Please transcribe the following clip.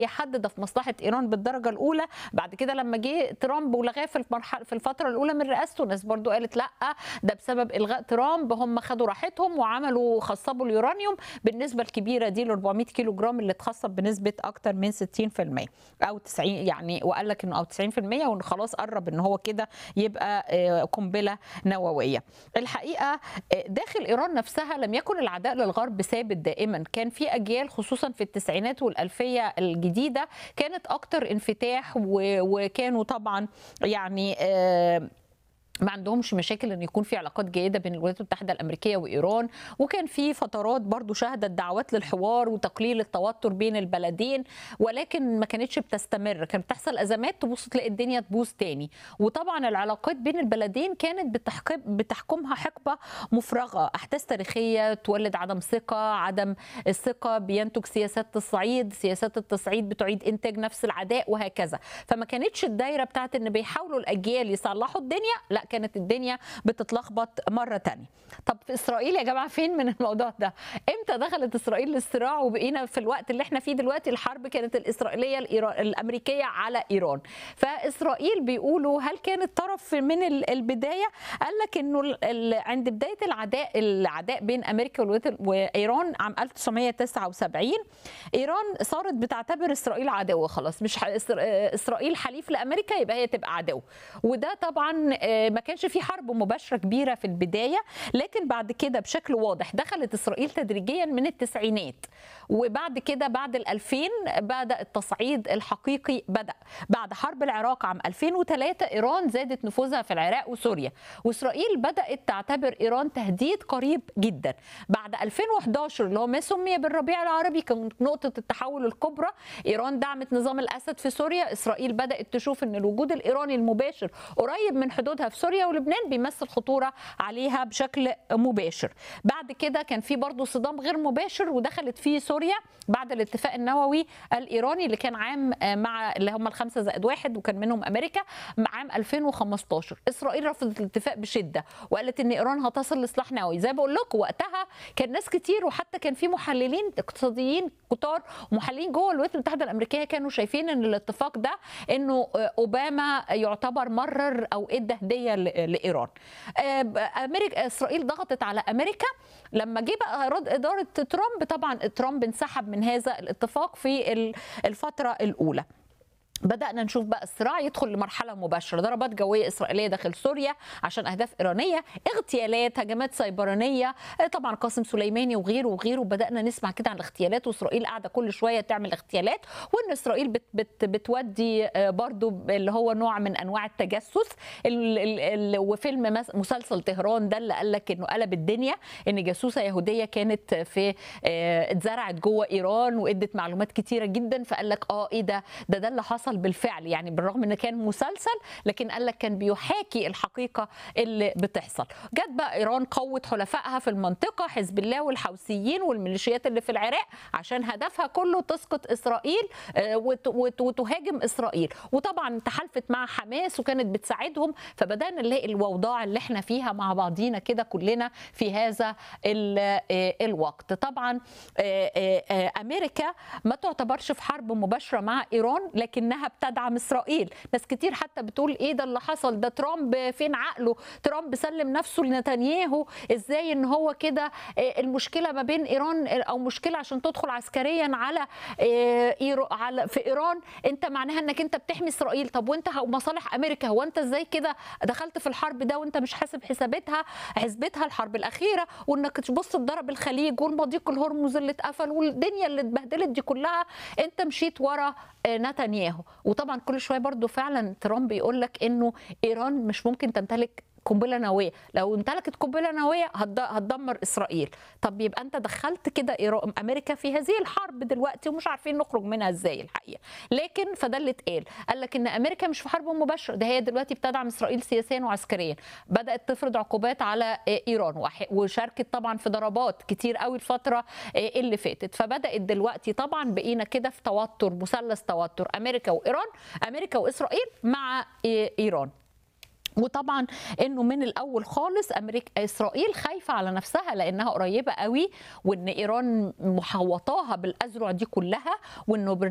يحدد في مصلحه ايران بالدرجه الاولى بعد كده لما جه ترامب ولغاه في المرحله في الفتره الاولى من رئاسته الناس برضو قالت لا ده بسبب الغاء ترامب هم خدوا راحتهم وعملوا خصبوا اليورانيوم بالنسبه الكبيره دي ل 400 كيلو جرام اللي اتخصب بنسبه اكتر من 60% او 90 يعني وقال لك انه او 90% وانه خلاص قرب ان هو كده يبقى آه، قنبله نوويه الحقيقه آه، داخل ايران نفسها لم يكن العداء للغرب ثابت دائما كان في اجيال خصوصا في التسعينات والالفيه الجديده كانت اكتر انفتاح و- وكانوا طبعا يعني آه، ما عندهمش مشاكل ان يكون في علاقات جيده بين الولايات المتحده الامريكيه وايران وكان في فترات برضو شهدت دعوات للحوار وتقليل التوتر بين البلدين ولكن ما كانتش بتستمر كانت بتحصل ازمات تبص تلاقي الدنيا تبوظ تاني وطبعا العلاقات بين البلدين كانت بتحكم بتحكمها حقبه مفرغه احداث تاريخيه تولد عدم ثقه عدم الثقه بينتج سياسات تصعيد سياسات التصعيد بتعيد انتاج نفس العداء وهكذا فما كانتش الدايره بتاعت ان بيحاولوا الاجيال يصلحوا الدنيا لا كانت الدنيا بتتلخبط مره تانية طب في اسرائيل يا جماعه فين من الموضوع ده امتى دخلت اسرائيل للصراع وبقينا في الوقت اللي احنا فيه دلوقتي الحرب كانت الاسرائيليه الإيران الامريكيه على ايران فاسرائيل بيقولوا هل كانت طرف من ال- البدايه قال لك انه ال- ال- عند بدايه العداء العداء بين امريكا والولايات- وايران عام 1979 ايران صارت بتعتبر اسرائيل عدو خلاص مش ح- إسر- اسرائيل حليف لامريكا يبقى هي تبقى عدو وده طبعا آه، ما كانش في حرب مباشره كبيره في البدايه لكن بعد كده بشكل واضح دخلت اسرائيل تدريجيا من التسعينات وبعد كده بعد ال 2000 بدا التصعيد الحقيقي بدا بعد حرب العراق عام 2003 ايران زادت نفوذها في العراق وسوريا واسرائيل بدات تعتبر ايران تهديد قريب جدا بعد 2011 اللي هو ما سمي بالربيع العربي كان نقطه التحول الكبرى ايران دعمت نظام الاسد في سوريا اسرائيل بدات تشوف ان الوجود الايراني المباشر قريب من حدودها في سوريا ولبنان بيمثل خطوره عليها بشكل مباشر بعد كده كان في برضه صدام غير مباشر ودخلت فيه سوريا بعد الاتفاق النووي الايراني اللي كان عام آه، مع اللي هم الخمسه زائد واحد وكان منهم امريكا عام 2015 اسرائيل رفضت الاتفاق بشده وقالت ان ايران هتصل لسلاح نووي زي ما بقول لكم وقتها كان ناس كتير وحتى كان في محللين اقتصاديين كتار ومحللين جوه الولايات المتحده الامريكيه كانوا شايفين ان الاتفاق ده انه آه، اوباما يعتبر مرر او ادى هديه ل- لايران آه، ب- امريكا اسرائيل ضغطت على امريكا لما جه بقى رد اداره ترامب طبعا ترامب انسحب من هذا الاتفاق في ال- الفتره الاولى بدأنا نشوف بقى الصراع يدخل لمرحلة مباشرة ضربات جوية إسرائيلية داخل سوريا عشان أهداف إيرانية اغتيالات هجمات سيبرانية آه، طبعا قاسم سليماني وغيره وغيره بدأنا نسمع كده عن الاغتيالات وإسرائيل قاعدة كل شوية تعمل اغتيالات وإن إسرائيل بت بت بتودي آه، برضو اللي هو نوع من أنواع التجسس ال ال ال وفيلم مس- مسلسل طهران ده اللي قال لك إنه قلب الدنيا إن جاسوسة يهودية كانت في آه، اتزرعت جوه إيران وإدت معلومات كتيرة جدا فقال لك آه إيه ده ده ده اللي حصل بالفعل يعني بالرغم ان كان مسلسل لكن قال لك كان بيحاكي الحقيقه اللي بتحصل جت بقى ايران قوت حلفائها في المنطقه حزب الله والحوثيين والميليشيات اللي في العراق عشان هدفها كله تسقط اسرائيل آه، وت- وت- وتهاجم اسرائيل وطبعا تحالفت مع حماس وكانت بتساعدهم فبدانا نلاقي الاوضاع اللي احنا فيها مع بعضينا كده كلنا في هذا ال- آه، الوقت طبعا آه، آه، آه، امريكا ما تعتبرش في حرب مباشره مع ايران لكنها بتدعم اسرائيل ناس كتير حتى بتقول ايه ده اللي حصل ده ترامب فين عقله ترامب سلم نفسه لنتنياهو ازاي ان هو كده آه، المشكله ما بين ايران او مشكله عشان تدخل عسكريا على آه، إيرو- على في ايران انت معناها انك انت بتحمي اسرائيل طب وانت ه- مصالح امريكا هو انت ازاي كده دخلت في الحرب ده وانت مش حاسب حساباتها حسبتها الحرب الاخيره وانك تبص تضرب الخليج والمضيق الهرمز اللي اتقفل والدنيا اللي اتبهدلت دي كلها انت مشيت ورا آه، نتنياهو وطبعا كل شويه برضو فعلا ترامب يقول لك انه ايران مش ممكن تمتلك قنبله نوويه لو امتلكت قنبله نوويه هتد- هتدمر اسرائيل طب يبقى انت دخلت كده إيران- امريكا في هذه الحرب دلوقتي ومش عارفين نخرج منها ازاي الحقيقه لكن فده اللي اتقال قال لك ان امريكا مش في حرب مباشره ده هي دلوقتي بتدعم اسرائيل سياسيا وعسكريا بدات تفرض عقوبات على آه، ايران وح- وشاركت طبعا في ضربات كتير قوي الفتره آه، اللي فاتت فبدات دلوقتي طبعا بقينا كده في توتر مثلث توتر امريكا وايران امريكا واسرائيل مع آه، ايران وطبعا انه من الاول خالص امريكا اسرائيل خايفه على نفسها لانها قريبه قوي وان ايران محوطاها بالاذرع دي كلها وانه